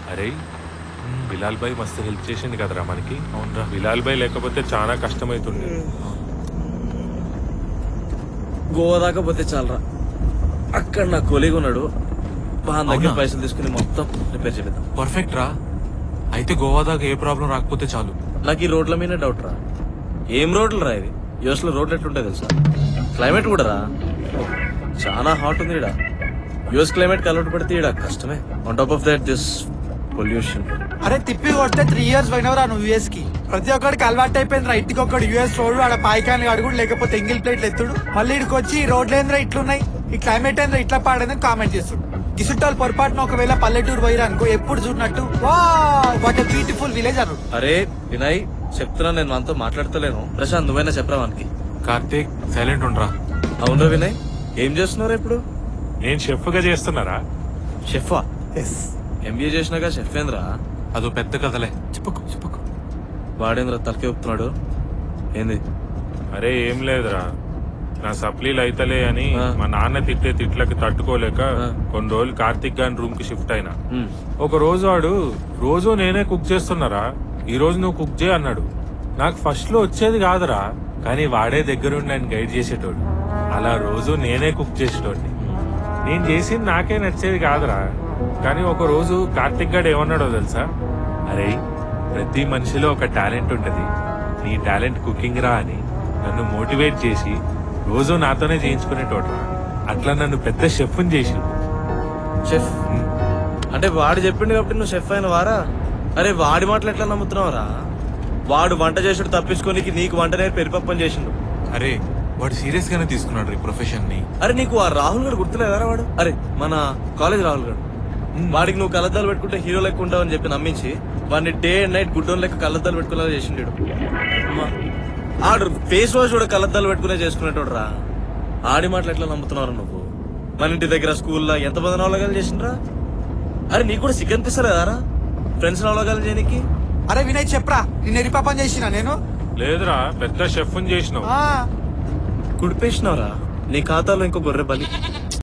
అరే బిలాల్ భాయ్ మస్తు హెల్ప్ చేసింది కదరా మనకి అవునరా బిలాల్ భాయ్ లేకపోతే చాలా కష్టమవుతుంది గోవా దాకా పోతే చాలరా అక్కడ నా కొలీగ్ ఉన్నాడు వాహన్ దగ్గర అవునా? పైసలు తీసుకుని మొత్తం రిపేర్ చేపిద్దాం పర్ఫెక్ట్ రా అయితే గోవా దాకా ఏ ప్రాబ్లం రాకపోతే చాలు నాకు ఈ రోడ్ల మీద డౌట్ రా ఏం రోడ్లు రా ఇది యుఎస్ లో రోడ్లు ఎట్లుంటాయి తెలుసా క్లైమేట్ కూడా రా చాలా హాట్ ఉంది ఇక్కడ యుఎస్ క్లైమేట్ కి అలవాటు పడితే ఇక్కడ కష్టమే on top of that this pollution అరే తిప్పి కొడితే త్రీ ఇయర్స్ పోయినవరా నువ్వు యూఎస్ కి ప్రతి ఒక్కడికి అలవాటు అయిపోయింది రా ఇంటికి ఒక్కడు యూఎస్ రోడ్ ఆడ పాయికాని అడుగుడు లేకపోతే ఎంగిల్ ప్లేట్లు ఎత్తుడు మళ్ళీ ఇక్కడికి వచ్చి ఈ రోడ్లు ఏంద్రా ఇట్లున్నాయి ఈ క్లైమేట్ ఏంద్రా ఇట్లా పాడేదని కామెంట్ చేస్తుడు గిసుట్టాలు పొరపాటున ఒకవేళ పల్లెటూరు పోయిరా అనుకో ఎప్పుడు చూడనట్టు వా వాట్ బ్యూటిఫుల్ విలేజ్ అను అరే వినయ్ చెప్తున్నా నేను మనతో మాట్లాడతలేను ప్రశాంత్ నువ్వైనా చెప్పరా మనకి కార్తీక్ సైలెంట్ ఉండరా అవునరా వినయ్ ఏం చేస్తున్నారా ఇప్పుడు నేను షెఫ్ గా చేస్తున్నారా షెఫా ఎస్ ఎంబీఏ చేసినాక షెఫ్ ఏంద్రా అదో పెద్ద కథలే చెప్పకు చెప్పకు వాడేంద్రా తలకే చెప్తున్నాడు ఏంది అరే ఏం లేదురా నా సప్లీలు అయితలే అని ఆ. మా నాన్న తిట్టే తిట్లకి తట్టుకోలేక ఆ. కొన్ని రోజులు కార్తిక్ గాని రూమ్ కి షిఫ్ట్ అయినా ఉమ్. ఒక రోజు వాడు రోజు నేనే కుక్ చేస్తున్నారా ఈ రోజు నువ్వు కుక్ చేయ అన్నాడు నాకు ఫస్ట్ లో వచ్చేది కాదురా కానీ వాడే దగ్గరుండి నన్ను గైడ్ చేసేటోడు అలా రోజు నేనే కుక్ చేసేటోడిని నేను చేసింది నాకే నచ్చేది కాదురా కానీ ఒక రోజు కార్తిక్ గాడు ఏమన్నాడో తెలుసా అరే ప్రతి మనిషిలో ఒక టాలెంట్ ఉంటది నీ టాలెంట్ కుకింగ్ రా అని నన్ను మోటివేట్ చేసి రోజు నాతోనే చేయించుకునేటోడ్రా అట్లా నన్ను పెద్ద షెఫ్ని చేసి షెఫ్ అంటే వాడు చెప్పిండు కాబట్టి నువ్వు షెఫ్ అయిన వారా అరే వాడి మాటలు ఎట్లా నమ్ముతున్నావురా వాడు వంట చేసుడు తప్పించుకోనికి నీకు వంట నేర్పి పెరిపప్పని చేసిండు అరే వాడు సీరియస్ గానే తీసుకున్నాడు ఈ ప్రొఫెషన్ ని అరే నీకు ఆ రాహుల్ గడు గుర్తులేదారా వాడు అరే మన కాలేజ్ రాహుల్ గడు వాడికి నువ్వు కళ్ళద్దాలు పెట్టుకుంటే హీరో లెక్క ఉంటావు అని చెప్పి నమ్మించి వాడిని డే అండ్ నైట్ గుడ్డోన్ లెక్క కళ్ళద్దాలు పెట్టుకునేలా చేసిండు అమ్మా. ఆడు ఫేస్ వాష్ కూడా కళ్ళద్దాలు పెట్టుకునే చేసుకునేటోడు రా ఆడి మాటలు ఎట్లా నమ్ముతున్నారు నువ్వు మన ఇంటి దగ్గర స్కూల్లో ఎంతమంది నవలగాలు చేసిండ్రా అరే నీకు కూడా సిగ్గు అనిపిస్తలేదారా ఫ్రెండ్స్ నవలగాలు చేయనికి అరే వినయ్ చెప్పరా నేను ఎరి పాపం చేసిన నేను లేదురా పెద్ద షెఫ్ని చేసినావు ఆ, కుడిపేసినవరా నీ ఖాతాలో ఇంకో గొర్రె బలి